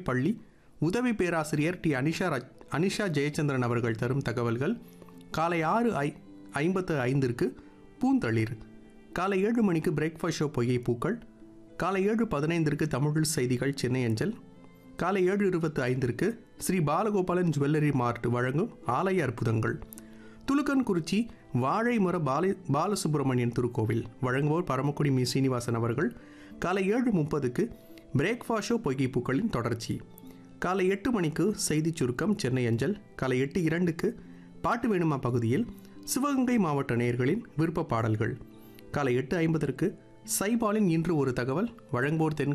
பள்ளி உதவி பேராசிரியர் டி அனிஷா ரஜ் அனிஷா ஜெயச்சந்திரன் அவர்கள் தரும் தகவல்கள் காலை ஆறு ஐ ஐம்பத்து ஐந்திற்கு பூந்தளிர் காலை ஏழு மணிக்கு பிரேக்ஃபாஸ்ட் ஷோ பொய்யை பூக்கள் காலை ஏழு பதினைந்திற்கு தமிழ் செய்திகள் சென்னை அஞ்சல் காலை ஏழு இருபத்து ஐந்திற்கு ஸ்ரீ பாலகோபாலன் ஜுவல்லரி மார்ட் வழங்கும் ஆலய அற்புதங்கள் துலுக்கன்குறிச்சி வாழைமர பால பாலசுப்ரமணியன் திருக்கோவில் வழங்குவோர் பரமக்குடி மீ சீனிவாசன் அவர்கள் காலை ஏழு முப்பதுக்கு பிரேக்ஃபாஸ்ட் ஷோ பொய்கை பூக்களின் தொடர்ச்சி காலை எட்டு மணிக்கு செய்திச் சுருக்கம் சென்னை அஞ்சல் காலை எட்டு இரண்டுக்கு பாட்டு வேணுமா பகுதியில் சிவகங்கை மாவட்ட நேயர்களின் விருப்ப பாடல்கள் காலை எட்டு ஐம்பதற்கு சைபாலின் இன்று ஒரு தகவல் வழங்குவோர் தென்